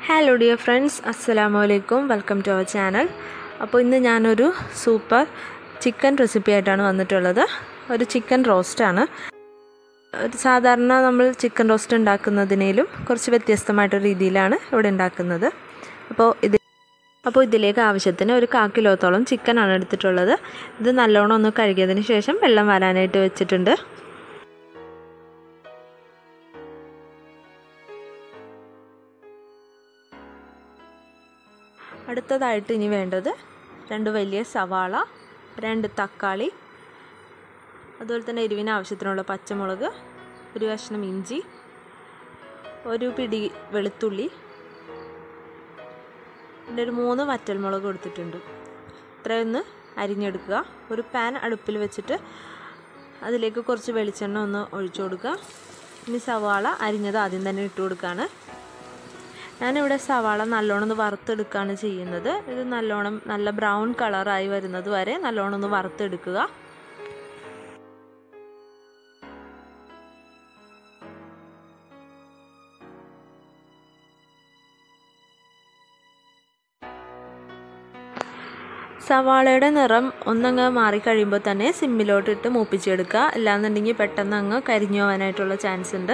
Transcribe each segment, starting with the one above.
hello dear friends അസ്സലാമു അലൈക്കും welcome to our channel അപ്പോൾ ഇന്ന് ഞാനൊരു സൂപ്പർ ചിക്കൻ റെസിപ്പി ആയിട്ടാണ് വന്നിട്ടുള്ളത് ഒരു ചിക്കൻ റോസ്റ്റാണ് ഒരു സാധാരണ നമ്മൾ ചിക്കൻ റോസ്റ്റ് ഉണ്ടാക്കുന്നതിനേലും കുറച്ച് വ്യത്യസ്തമായിട്ടൊരു രീതിയിലാണ് ഇവിടെ ഉണ്ടാക്കുന്നത് അപ്പോൾ ഇത് അപ്പോൾ ഇതിലേക്ക് ആവശ്യത്തിന് ഒരു കാ കിലോത്തോളം ചിക്കനാണ് എടുത്തിട്ടുള്ളത് ഇത് നല്ലോണം ഒന്ന് കഴുകിയതിന് ശേഷം വെള്ളം വരാനായിട്ട് വെച്ചിട്ടുണ്ട് അടുത്തതായിട്ട് ഇനി വേണ്ടത് രണ്ട് വലിയ സവാള രണ്ട് തക്കാളി അതുപോലെ തന്നെ എരിവിന് ആവശ്യത്തിനുള്ള പച്ചമുളക് ഒരു കഷ്ണം ഇഞ്ചി ഒരു പിടി വെളുത്തുള്ളി പിന്നെ ഒരു മൂന്ന് വറ്റൽമുളക് കൊടുത്തിട്ടുണ്ട് ഇത്രയൊന്ന് അരിഞ്ഞെടുക്കുക ഒരു പാൻ അടുപ്പിൽ വെച്ചിട്ട് അതിലേക്ക് കുറച്ച് വെളിച്ചെണ്ണ ഒന്ന് ഒഴിച്ചു കൊടുക്കുക ഇനി സവാള അരിഞ്ഞത് ആദ്യം തന്നെ ഇട്ട് കൊടുക്കുകയാണ് ഞാനിവിടെ സവാള നല്ലോണം ഒന്ന് വറുത്തെടുക്കുകയാണ് ചെയ്യുന്നത് ഇത് നല്ലോണം നല്ല ബ്രൗൺ കളറായി വരുന്നത് വരെ നല്ലോണം ഒന്ന് വറുത്തെടുക്കുക സവാളയുടെ നിറം ഒന്നങ്ങ് മാറിക്കഴിയുമ്പോൾ തന്നെ സിമ്മിലോട്ടിട്ട് മൂപ്പിച്ചെടുക്കുക അല്ലാന്നുണ്ടെങ്കിൽ പെട്ടെന്ന് അങ്ങ് കരിഞ്ഞു പോകാനായിട്ടുള്ള ചാൻസ് ഉണ്ട്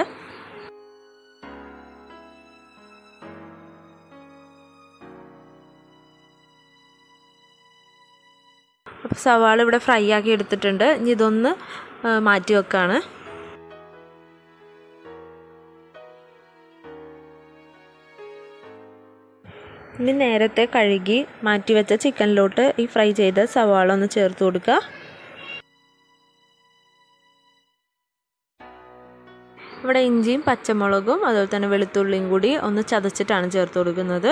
അപ്പോൾ സവാള ഇവിടെ ഫ്രൈ ആക്കി എടുത്തിട്ടുണ്ട് ഇനി ഇതൊന്ന് മാറ്റി വെക്കാണ് ഇനി നേരത്തെ കഴുകി മാറ്റി വെച്ച ചിക്കനിലോട്ട് ഈ ഫ്രൈ ചെയ്ത സവാള ഒന്ന് ചേർത്ത് കൊടുക്കുക ഇവിടെ ഇഞ്ചിയും പച്ചമുളകും അതുപോലെ തന്നെ വെളുത്തുള്ളിയും കൂടി ഒന്ന് ചതച്ചിട്ടാണ് ചേർത്ത് കൊടുക്കുന്നത്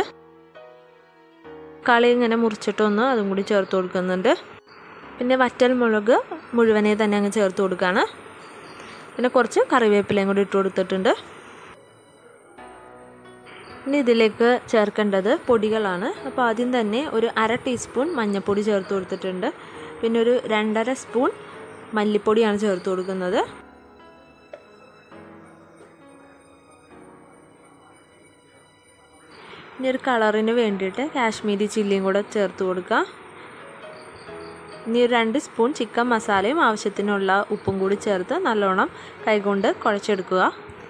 കളി ഇങ്ങനെ മുറിച്ചിട്ടൊന്ന് അതും കൂടി ചേർത്ത് കൊടുക്കുന്നുണ്ട് പിന്നെ വറ്റൽ മുളക് മുഴുവനെ തന്നെ അങ്ങ് ചേർത്ത് കൊടുക്കുകയാണ് പിന്നെ കുറച്ച് കറിവേപ്പിലയും കൂടി ഇട്ട് കൊടുത്തിട്ടുണ്ട് ഇനി ഇതിലേക്ക് ചേർക്കേണ്ടത് പൊടികളാണ് അപ്പോൾ ആദ്യം തന്നെ ഒരു അര ടീസ്പൂൺ മഞ്ഞൾപ്പൊടി ചേർത്ത് കൊടുത്തിട്ടുണ്ട് പിന്നെ ഒരു രണ്ടര സ്പൂൺ മല്ലിപ്പൊടിയാണ് ചേർത്ത് കൊടുക്കുന്നത് ഇനി ഒരു കളറിന് വേണ്ടിയിട്ട് കാശ്മീരി ചില്ലിയും കൂടെ ചേർത്ത് കൊടുക്കുക ഇനി ഒരു രണ്ട് സ്പൂൺ ചിക്കൻ മസാലയും ആവശ്യത്തിനുള്ള ഉപ്പും കൂടി ചേർത്ത് നല്ലോണം കൈകൊണ്ട് കുഴച്ചെടുക്കുക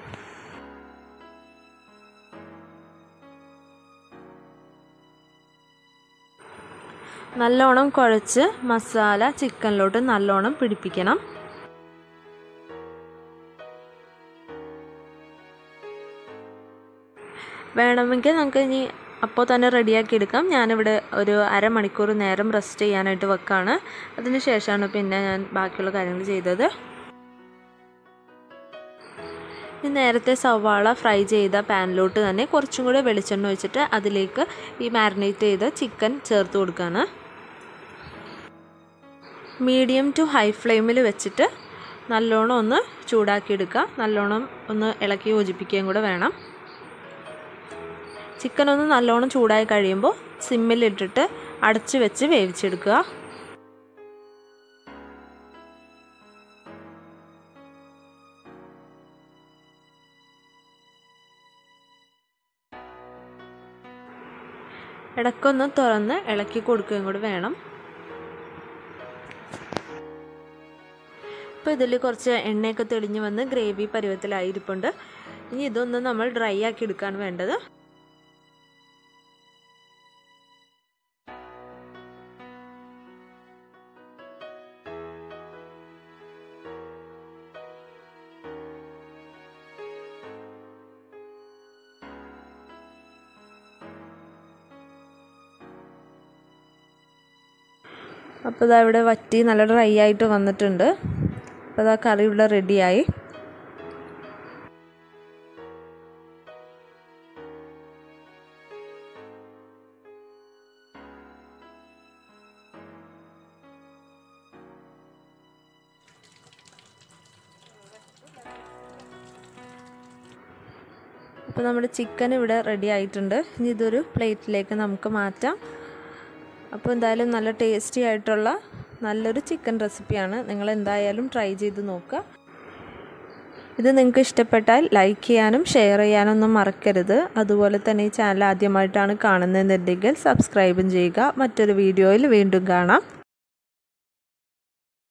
നല്ലോണം കുഴച്ച് മസാല ചിക്കനിലോട്ട് നല്ലോണം പിടിപ്പിക്കണം വേണമെങ്കിൽ നമുക്ക് ഇനി അപ്പോൾ തന്നെ റെഡിയാക്കി എടുക്കാം ഞാനിവിടെ ഒരു അരമണിക്കൂർ നേരം റെസ്റ്റ് ചെയ്യാനായിട്ട് വെക്കാണ് അതിന് ശേഷമാണ് പിന്നെ ഞാൻ ബാക്കിയുള്ള കാര്യങ്ങൾ ചെയ്തത് ഈ നേരത്തെ സവാള ഫ്രൈ ചെയ്ത പാനിലോട്ട് തന്നെ കുറച്ചും കൂടെ വെളിച്ചെണ്ണ ഒഴിച്ചിട്ട് അതിലേക്ക് ഈ മാരിനേറ്റ് ചെയ്ത ചിക്കൻ ചേർത്ത് കൊടുക്കുകയാണ് മീഡിയം ടു ഹൈ ഫ്ലെയിമിൽ വെച്ചിട്ട് നല്ലോണം ഒന്ന് ചൂടാക്കി എടുക്കുക നല്ലോണം ഒന്ന് ഇളക്കി യോജിപ്പിക്കുകയും കൂടെ വേണം ചിക്കൻ ഒന്ന് നല്ലോണം ചൂടായി കഴിയുമ്പോൾ സിമ്മിലിട്ടിട്ട് അടച്ചു വെച്ച് വേവിച്ചെടുക്കുക ഇടയ്ക്കൊന്ന് തുറന്ന് ഇളക്കി കൊടുക്കുകയും കൂടി വേണം ഇപ്പോൾ ഇതിൽ കുറച്ച് എണ്ണയൊക്കെ തെളിഞ്ഞ് വന്ന് ഗ്രേവി പരുവത്തിലായിരിപ്പുണ്ട് ഇനി ഇതൊന്ന് നമ്മൾ ഡ്രൈ ആക്കി എടുക്കാൻ വേണ്ടത് അപ്പോൾ ഇതാ ഇവിടെ വറ്റി നല്ല ഡ്രൈ ആയിട്ട് വന്നിട്ടുണ്ട് അപ്പോൾ ഇതാ കറി ഇവിടെ റെഡിയായി അപ്പോൾ നമ്മുടെ ചിക്കൻ ഇവിടെ റെഡി ആയിട്ടുണ്ട് ഇനി ഇതൊരു പ്ലേറ്റിലേക്ക് നമുക്ക് മാറ്റാം അപ്പോൾ എന്തായാലും നല്ല ടേസ്റ്റി ആയിട്ടുള്ള നല്ലൊരു ചിക്കൻ റെസിപ്പിയാണ് നിങ്ങൾ എന്തായാലും ട്രൈ ചെയ്ത് നോക്കുക ഇത് നിങ്ങൾക്ക് ഇഷ്ടപ്പെട്ടാൽ ലൈക്ക് ചെയ്യാനും ഷെയർ ചെയ്യാനൊന്നും മറക്കരുത് അതുപോലെ തന്നെ ഈ ചാനൽ ആദ്യമായിട്ടാണ് കാണുന്നതെന്നുണ്ടെങ്കിൽ സബ്സ്ക്രൈബും ചെയ്യുക മറ്റൊരു വീഡിയോയിൽ വീണ്ടും കാണാം